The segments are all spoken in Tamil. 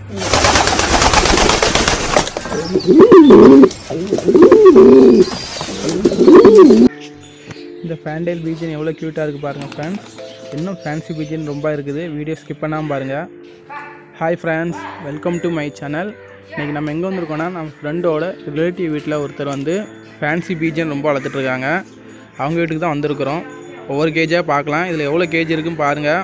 இந்த ஃபேண்டேல் பீஜன் எவ்வளோ க்யூட்டாக இருக்குது பாருங்கள் ஃப்ரெண்ட்ஸ் இன்னும் ஃபேன்சி பீஜன் ரொம்ப இருக்குது வீடியோ ஸ்கிப் பண்ணாமல் பாருங்கள் hi friends welcome to my channel இன்றைக்கி நம்ம எங்கே வந்திருக்கோம்னா நம்ம ஃப்ரெண்டோட ரிலேட்டிவ் வீட்டில் ஒருத்தர் வந்து ஃபேன்சி பீஜன் ரொம்ப வளர்த்துட்ருக்காங்க அவங்க வீட்டுக்கு தான் வந்திருக்கிறோம் ஒவ்வொரு கேஜாக பார்க்கலாம் இதில் எவ்வளோ கேஜி இருக்குன்னு பாருங்கள்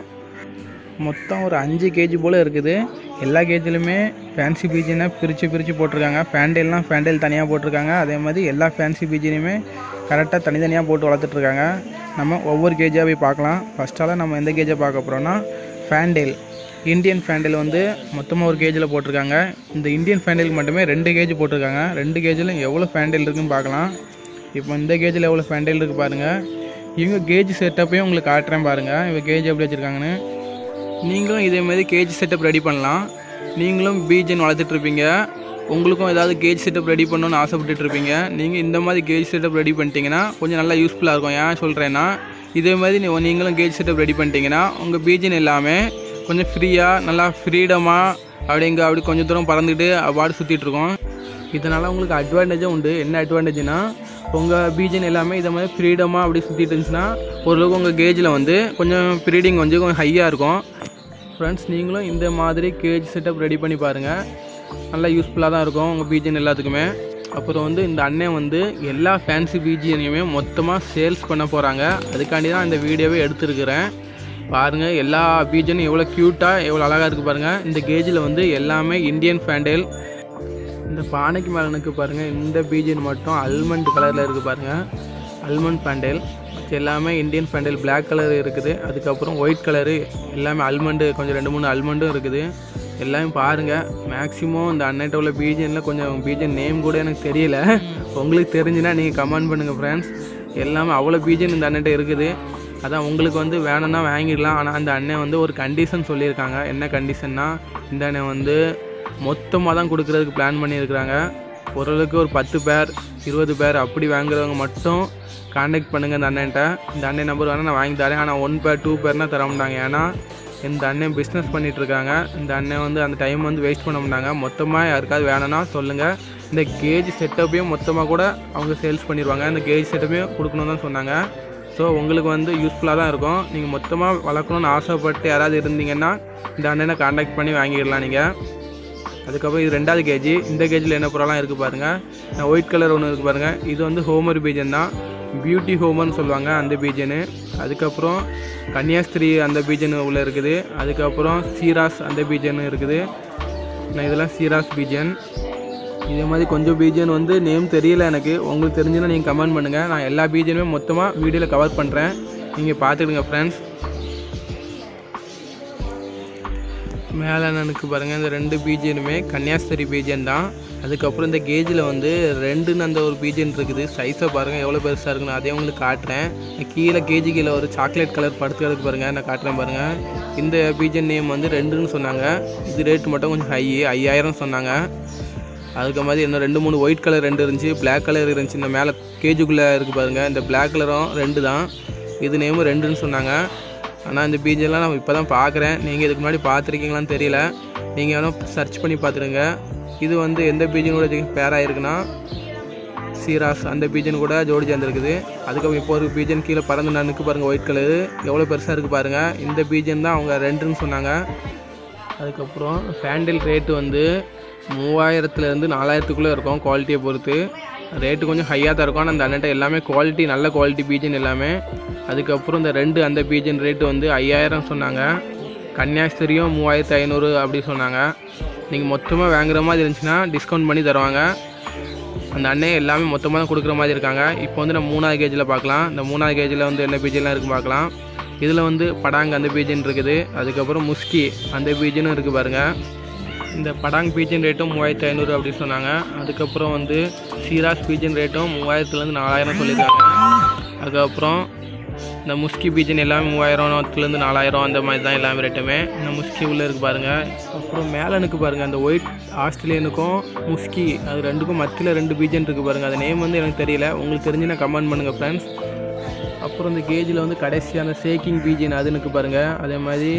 மொத்தம் ஒரு அஞ்சு கேஜி போல் இருக்குது எல்லா கேஜிலுமே ஃபேன்சி பீஜினை பிரித்து பிரித்து போட்டிருக்காங்க ஃபேண்டெல்லாம் ஃபேண்டெல் தனியாக போட்டிருக்காங்க அதே மாதிரி எல்லா ஃபேன்சி பீஜினையுமே கரெக்டாக தனித்தனியாக போட்டு வளர்த்துட்ருக்காங்க நம்ம ஒவ்வொரு கேஜாக போய் பார்க்கலாம் ஃபஸ்ட்டால் நம்ம எந்த கேஜை பார்க்க போகிறோன்னா ஃபேண்டெல் இந்தியன் ஃபேண்டெல் வந்து மொத்தமாக ஒரு கேஜில் போட்டிருக்காங்க இந்த இந்தியன் ஃபேண்டெலுக்கு மட்டுமே ரெண்டு கேஜி போட்டிருக்காங்க ரெண்டு கேஜிலும் எவ்வளோ ஃபேண்டெல் இருக்குன்னு பார்க்கலாம் இப்போ இந்த கேஜில் எவ்வளோ ஃபேண்டெல் இருக்குது பாருங்கள் இவங்க கேஜ் செட்டப்பையும் உங்களுக்கு காட்டுறேன் பாருங்கள் இவங்க கேஜ் எப்படி வச்சுருக்காங்கன்னு நீங்களும் இதே மாதிரி கேஜ் செட்டப் ரெடி பண்ணலாம் நீங்களும் பீஜன் வளர்த்துட்ருப்பீங்க உங்களுக்கும் ஏதாவது கேஜ் செட்டப் ரெடி பண்ணணும்னு ஆசைப்பட்டுட்டு இருப்பீங்க நீங்கள் இந்த மாதிரி கேஜ் செட்டப் ரெடி பண்ணிட்டீங்கன்னா கொஞ்சம் நல்லா யூஸ்ஃபுல்லாக இருக்கும் ஏன் சொல்கிறேன்னா இதே மாதிரி நீ- நீங்களும் கேஜ் செட்டப் ரெடி பண்ணிட்டீங்கன்னா உங்கள் பீஜன் எல்லாமே கொஞ்சம் ஃப்ரீயாக நல்லா ஃப்ரீடமாக அப்படிங்க அப்படி கொஞ்சம் தூரம் பறந்துட்டு அவ்வாடு சுற்றிட்டு இருக்கோம் இதனால் உங்களுக்கு அட்வான்டேஜும் உண்டு என்ன அட்வான்டேஜ்னா உங்கள் பீஜன் எல்லாமே இதை மாதிரி ஃப்ரீடமாக அப்படி சுற்றிட்டு இருந்துச்சுன்னா ஓரளவுக்கு உங்கள் கேஜில் வந்து கொஞ்சம் ப்ரீடிங் வந்து கொஞ்சம் ஹையாக இருக்கும் ஃப்ரெண்ட்ஸ் நீங்களும் இந்த மாதிரி கேஜ் செட்டப் ரெடி பண்ணி பாருங்கள் நல்லா யூஸ்ஃபுல்லாக தான் இருக்கும் உங்கள் பீஜன் எல்லாத்துக்குமே அப்புறம் வந்து இந்த அண்ணன் வந்து எல்லா ஃபேன்சி பீஜியனையுமே மொத்தமாக சேல்ஸ் பண்ண போகிறாங்க அதுக்காண்டி தான் இந்த வீடியோவே எடுத்துருக்கிறேன் பாருங்கள் எல்லா பீஜனும் எவ்வளோ க்யூட்டாக எவ்வளோ அழகாக இருக்குது பாருங்கள் இந்த கேஜில் வந்து எல்லாமே இந்தியன் ஃபேண்டேல் இந்த பானைக்கு மேலே நிற்கு பாருங்கள் இந்த பீஜன் மட்டும் அல்மண்ட் கலரில் இருக்குது பாருங்கள் அல்மண்ட் பேண்டல் மற்ற எல்லாமே இந்தியன் பேண்டல் Black கலர் இருக்குது அதுக்கப்புறம் ஒயிட் கலரு எல்லாமே அல்மண்டு கொஞ்சம் ரெண்டு மூணு அல்மண்டும் இருக்குது எல்லாமே பாருங்கள் மேக்ஸிமம் இந்த அன்னைட்ட உள்ள பீஜனில் கொஞ்சம் பீஜன் நேம் கூட எனக்கு தெரியல உங்களுக்கு தெரிஞ்சுன்னா நீங்கள் கமெண்ட் பண்ணுங்கள் ஃப்ரெண்ட்ஸ் எல்லாமே அவ்வளோ பீஜன் இந்த அண்ணன்ட்ட இருக்குது அதான் உங்களுக்கு வந்து வேணும்னா வாங்கிடலாம் ஆனால் அந்த அண்ணன் வந்து ஒரு கண்டிஷன் சொல்லியிருக்காங்க என்ன கண்டிஷன்னா இந்த அண்ணன் வந்து மொத்தமாக தான் கொடுக்குறதுக்கு பிளான் பண்ணியிருக்கிறாங்க ஓரளவுக்கு ஒரு பத்து பேர் இருபது பேர் அப்படி வாங்குறவங்க மட்டும் காண்டாக்ட் பண்ணுங்கள் இந்த அண்ணன்ட்ட இந்த அண்ணன் நம்பர் வேணால் நான் வாங்கி தரேன் ஆனால் ஒன் பேர் டூ பேர்னா தர மாட்டாங்க ஏன்னா இந்த அண்ணன் பிஸ்னஸ் பண்ணிட்டு இருக்காங்க இந்த அண்ணன் வந்து அந்த டைம் வந்து வேஸ்ட் பண்ண மாட்டாங்க மொத்தமாக யாருக்காவது வேணும்னா சொல்லுங்கள் இந்த கேஜ் செட்டப்பையும் மொத்தமாக கூட அவங்க சேல்ஸ் பண்ணிடுவாங்க இந்த கேஜ் செட்டப்பையும் கொடுக்கணும்னு தான் சொன்னாங்க ஸோ உங்களுக்கு வந்து யூஸ்ஃபுல்லாக தான் இருக்கும் நீங்கள் மொத்தமாக வளர்க்கணும்னு ஆசைப்பட்டு யாராவது இருந்தீங்கன்னா இந்த அண்ணனை காண்டாக்ட் பண்ணி வாங்கிடலாம் நீங்கள் அதுக்கப்புறம் இது ரெண்டாவது கேஜி இந்த கேஜில் என்ன ப்ராப்ளம் இருக்குது பாருங்கள் ஒயிட் கலர் ஒன்று இருக்குது பாருங்கள் இது வந்து ஹோமர் பீஜன் தான் பியூட்டி ஹோமர்னு சொல்லுவாங்க அந்த பீஜனு அதுக்கப்புறம் கன்னியாஸ்திரி அந்த பீஜன் உள்ள இருக்குது அதுக்கப்புறம் சீராஸ் அந்த பீஜன் இருக்குது நான் இதெல்லாம் சீராஸ் பீஜன் இதே மாதிரி கொஞ்சம் பீஜன் வந்து நேம் தெரியல எனக்கு உங்களுக்கு தெரிஞ்சுன்னா நீங்கள் கமெண்ட் பண்ணுங்கள் நான் எல்லா பீஜனுமே மொத்தமாக வீடியோவில் கவர் பண்ணுறேன் நீங்கள் பார்த்துடுங்க ஃப்ரெண்ட்ஸ் மேலே எனக்கு பாருங்கள் இந்த ரெண்டு பீஜனுமே கன்னியாஸ்திரி பீஜன் தான் அதுக்கப்புறம் இந்த கேஜில் வந்து ரெண்டுன்னு அந்த ஒரு பீஜன் இருக்குது சைஸை பாருங்கள் எவ்வளோ பெருசாக இருக்குன்னு அதே உங்களுக்கு காட்டுறேன் கீழே கேஜி கீழே ஒரு சாக்லேட் கலர் படுத்து கிடக்கு பாருங்கள் நான் காட்டுறேன் பாருங்கள் இந்த பீஜன் நேம் வந்து ரெண்டுன்னு சொன்னாங்க இது ரேட் மட்டும் கொஞ்சம் ஹை ஐயாயிரம் சொன்னாங்க அதுக்கு மாதிரி இன்னும் ரெண்டு மூணு ஒயிட் கலர் ரெண்டு இருந்துச்சு Black கலர் இருந்துச்சு இந்த மேலே கேஜுக்குள்ளே இருக்குது பாருங்கள் இந்த Black கலரும் ரெண்டு தான் இது நேமும் ரெண்டுன்னு சொன்னாங்க ஆனால் இந்த பீஜெல்லாம் நான் இப்போ தான் பார்க்குறேன் நீங்கள் இதுக்கு முன்னாடி பார்த்துருக்கீங்களான்னு தெரியல நீங்கள் வேணால் சர்ச் பண்ணி பார்த்துருங்க இது வந்து எந்த பீஜன் கூட பேராக இருக்குன்னா சீராஸ் அந்த பீஜன் கூட ஜோடி சேர்ந்துருக்குது அதுக்கப்புறம் இப்போ ஒரு பீஜன் கீழே பறந்து நனுக்கு பாருங்கள் ஒயிட் கலரு எவ்வளோ பெருசாக இருக்குது பாருங்கள் இந்த பீஜன் தான் அவங்க ரெண்டுன்னு சொன்னாங்க அதுக்கப்புறம் ஃபேண்டில் ரேட்டு வந்து மூவாயிரத்துலேருந்து நாலாயிரத்துக்குள்ளே இருக்கும் குவாலிட்டியை பொறுத்து ரேட்டு கொஞ்சம் ஹையாக தான் இருக்கும் ஆனால் அந்த அண்ணன்ட்ட எல்லாமே குவாலிட்டி நல்ல குவாலிட்டி பீஜன் எல்லாமே அதுக்கப்புறம் இந்த ரெண்டு அந்த பீஜன் ரேட்டு வந்து ஐயாயிரம் சொன்னாங்க கன்னியாஸ்திரியும் மூவாயிரத்து ஐநூறு அப்படி சொன்னாங்க நீங்கள் மொத்தமாக வாங்குற மாதிரி இருந்துச்சுன்னா டிஸ்கவுண்ட் பண்ணி தருவாங்க அந்த அண்ணன் எல்லாமே மொத்தமாக தான் கொடுக்குற மாதிரி இருக்காங்க இப்போ வந்து நம்ம மூணாவது கேஜில் பார்க்கலாம் இந்த மூணாவது கேஜில் வந்து என்ன பீஜெல்லாம் இருக்குது பார்க்கலாம் இதில் வந்து படாங் அந்த பீஜன் இருக்குது அதுக்கப்புறம் முஸ்கி அந்த பீஜனும் இருக்குது பாருங்கள் இந்த படாங் பீஜன் ரேட்டும் மூவாயிரத்து ஐநூறு அப்படின்னு சொன்னாங்க அதுக்கப்புறம் வந்து சீராஸ் பீஜன் ரேட்டும் மூவாயிரத்துலேருந்து நாலாயிரம் சொல்லியிருக்காங்க அதுக்கப்புறம் இந்த முஸ்கி பீஜன் எல்லாமே மூவாயிரத்துலேருந்து நாலாயிரம் அந்த மாதிரி தான் எல்லாமே ரேட்டுமே இந்த முஸ்கி உள்ளே இருக்குது பாருங்கள் அப்புறம் மேலனுக்கு பாருங்கள் அந்த ஒயிட் ஆஸ்திரேலியனுக்கும் முஸ்கி அது ரெண்டுக்கும் மத்தியில் ரெண்டு பீஜன் இருக்குது பாருங்கள் அது நேம் வந்து எனக்கு தெரியல உங்களுக்கு தெரிஞ்சுன்னா கமெண்ட் பண்ணுங்கள் ஃப்ரெண்ட்ஸ் அப்புறம் இந்த கேஜில் வந்து கடைசியாக அந்த சேக்கிங் பீஜன் அது எனக்கு பாருங்கள் அதே மாதிரி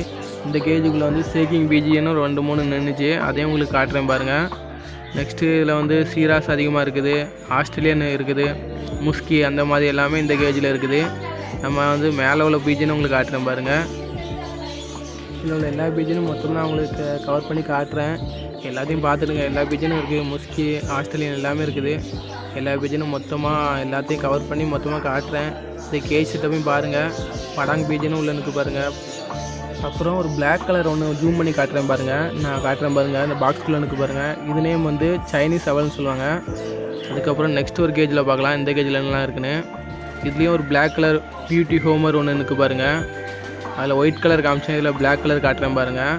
இந்த கேஜுக்குள்ளே வந்து சேக்கிங் பிஜின்னு ஒரு ரெண்டு மூணு நின்றுச்சு அதையும் உங்களுக்கு காட்டுறேன் பாருங்கள் நெக்ஸ்ட்டு இதில் வந்து சீராஸ் அதிகமாக இருக்குது ஆஸ்திரேலியன் இருக்குது முஸ்கி அந்த மாதிரி எல்லாமே இந்த கேஜில் இருக்குது நம்ம வந்து மேலே உள்ள பீஜின்னு உங்களுக்கு காட்டுறேன் பாருங்கள் இதில் உள்ள எல்லா பீஜனும் மொத்தம் நான் உங்களுக்கு கவர் பண்ணி காட்டுறேன் எல்லாத்தையும் பார்த்துடுங்க எல்லா பீஜனும் இருக்குது முஸ்கி ஆஸ்திரேலியன் எல்லாமே இருக்குது எல்லா பீஜனும் மொத்தமாக எல்லாத்தையும் கவர் பண்ணி மொத்தமாக காட்டுறேன் இந்த கேஜ் செட்டப்பையும் பாருங்கள் படாங் பீஜனும் உள்ள இருக்கு பாருங்கள் அப்புறம் ஒரு Black கலர் ஒன்று ஜூம் பண்ணி காட்டுறேன் பாருங்கள் நான் காட்டுறேன் பாருங்கள் இந்த பாக்ஸ்குள்ளே இருக்கு பாருங்கள் இது நேம் வந்து சைனீஸ் அவல்னு சொல்லுவாங்க அதுக்கப்புறம் நெக்ஸ்ட் ஒரு கேஜில் பார்க்கலாம் இந்த கேஜில் என்னலாம் இருக்குன்னு இதுலேயும் ஒரு Black கலர் பியூட்டி ஹோமர் ஒன்று இருக்கு பாருங்கள் அதில் ஒயிட் கலர் காமிச்சேன் இதில் Black கலர் காட்டுறேன் பாருங்கள்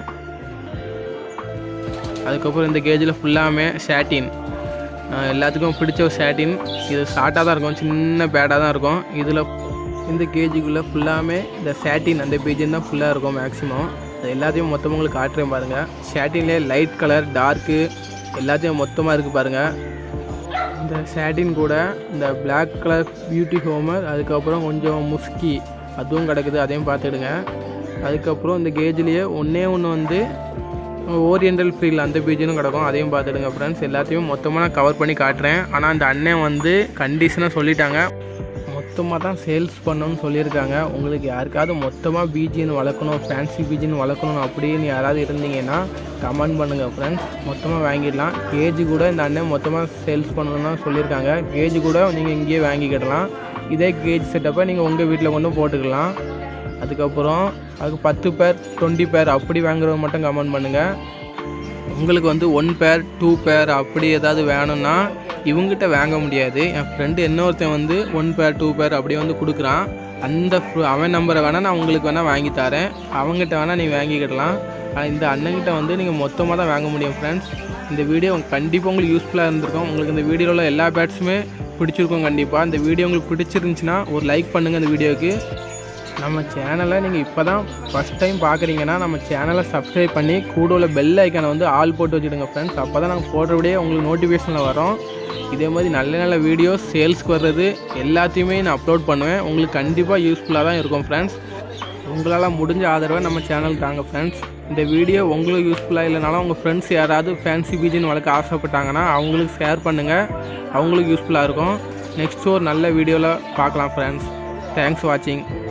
அதுக்கப்புறம் இந்த கேஜில் ஃபுல்லாமே சாட்டின் எல்லாத்துக்கும் பிடிச்ச ஒரு சாட்டின் இது ஷார்ட்டாக தான் இருக்கும் சின்ன பேடாக தான் இருக்கும் இதில் இந்த கேஜிக்குள்ளே ஃபுல்லாமே இந்த சாட்டின் அந்த பேஜின் தான் ஃபுல்லாக இருக்கும் மேக்ஸிமம் அது எல்லாத்தையும் மொத்தமாக உங்களுக்கு காட்டுறேன் பாருங்கள் சாட்டின்லேயே லைட் கலர் டார்க்கு எல்லாத்தையும் மொத்தமாக இருக்குது பாருங்கள் இந்த சாட்டின் கூட இந்த Black கலர் பியூட்டி ஹோமர் அதுக்கப்புறம் கொஞ்சம் முஸ்கி அதுவும் கிடக்குது அதையும் பார்த்துடுங்க அதுக்கப்புறம் இந்த கேஜ்லேயே ஒன்றே ஒன்று வந்து ஓரியண்டல் ஃப்ரீல் அந்த பீஜனும் கிடக்கும் அதையும் பார்த்துடுங்க ஃப்ரெண்ட்ஸ் எல்லாத்தையும் மொத்தமாக நான் கவர் பண்ணி காட்டுறேன் ஆனால் அந்த அண்ணன் வந்து கண்டிஷனாக சொல்லிட்டாங்க மொத்தமாக தான் சேல்ஸ் பண்ணணும்னு சொல்லியிருக்காங்க உங்களுக்கு யாருக்காவது மொத்தமாக பிஜின் வளர்க்கணும் ஃபேன்சி பிஜின் வளர்க்கணும் அப்படின்னு யாராவது இருந்தீங்கன்னா கமெண்ட் பண்ணுங்கள் ஃப்ரெண்ட்ஸ் மொத்தமாக வாங்கிடலாம் கேஜி கூட இந்த அண்ணன் மொத்தமாக சேல்ஸ் பண்ணணும்னு சொல்லியிருக்காங்க கேஜி கூட நீங்கள் இங்கேயே வாங்கிக்கிடலாம் இதே கேஜ் செட்டப்பை நீங்கள் உங்கள் வீட்டில் கொண்டு போட்டுக்கலாம் அதுக்கப்புறம் அதுக்கு பத்து பேர் டுவெண்ட்டி பேர் அப்படி வாங்குறவங்க மட்டும் கமெண்ட் பண்ணுங்கள் உங்களுக்கு வந்து ஒன் பேர் டூ பேர் அப்படி ஏதாவது வேணும்னா இவங்ககிட்ட வாங்க முடியாது என் ஃப்ரெண்டு இன்னொருத்தன் வந்து ஒன் பேர் டூ பேர் அப்படி வந்து கொடுக்குறான் அந்த fr- அவன் நம்பரை வேணால் நான் உங்களுக்கு வேணால் வாங்கி தரேன் அவங்ககிட்ட வேணால் நீ வாங்கிக்கிடலாம் ஆனால் இந்த அண்ணன்கிட்ட வந்து நீங்கள் மொத்தமாக தான் வாங்க முடியும் ஃப்ரெண்ட்ஸ் இந்த வீடியோ கண்டிப்பாக உங்களுக்கு யூஸ்ஃபுல்லாக இருந்திருக்கும் உங்களுக்கு இந்த வீடியோவில் உள்ள எல்லா பேட்ஸுமே பிடிச்சிருக்கும் கண்டிப்பாக இந்த வீடியோ உங்களுக்கு பிடிச்சிருந்துச்சுன்னா ஒரு லைக் பண்ணுங்கள் இந்த வீடியோவுக்கு நம்ம சேனலை நீங்கள் இப்போ தான் ஃபஸ்ட் டைம் பார்க்குறீங்கன்னா நம்ம சேனலை சப்ஸ்கிரைப் பண்ணி கூட உள்ள பெல் ஐக்கானை வந்து ஆல் போட்டு வச்சுடுங்க ஃப்ரெண்ட்ஸ் அப்போ தான் நாங்கள் போடுறபடியே உங்களுக்கு நோட்டிஃபிகேஷனில் வரும் இதே மாதிரி நல்ல நல்ல வீடியோஸ் சேல்ஸ்க்கு வர்றது எல்லாத்தையுமே நான் அப்லோட் பண்ணுவேன் உங்களுக்கு கண்டிப்பாக யூஸ்ஃபுல்லாக தான் இருக்கும் ஃப்ரெண்ட்ஸ் உங்களால் முடிஞ்ச ஆதரவை நம்ம சேனல் தாங்க ஃப்ரெண்ட்ஸ் இந்த வீடியோ உங்களுக்கு யூஸ்ஃபுல்லாக இல்லைனாலும் உங்கள் ஃப்ரெண்ட்ஸ் யாராவது ஃபேன்சி பீஜின்னு வளர்க்க ஆசைப்பட்டாங்கன்னா அவங்களுக்கு ஷேர் பண்ணுங்கள் அவங்களுக்கு யூஸ்ஃபுல்லாக இருக்கும் நெக்ஸ்ட் ஒரு நல்ல வீடியோவில் பார்க்கலாம் ஃப்ரெண்ட்ஸ் தேங்க்ஸ் வாட்சிங்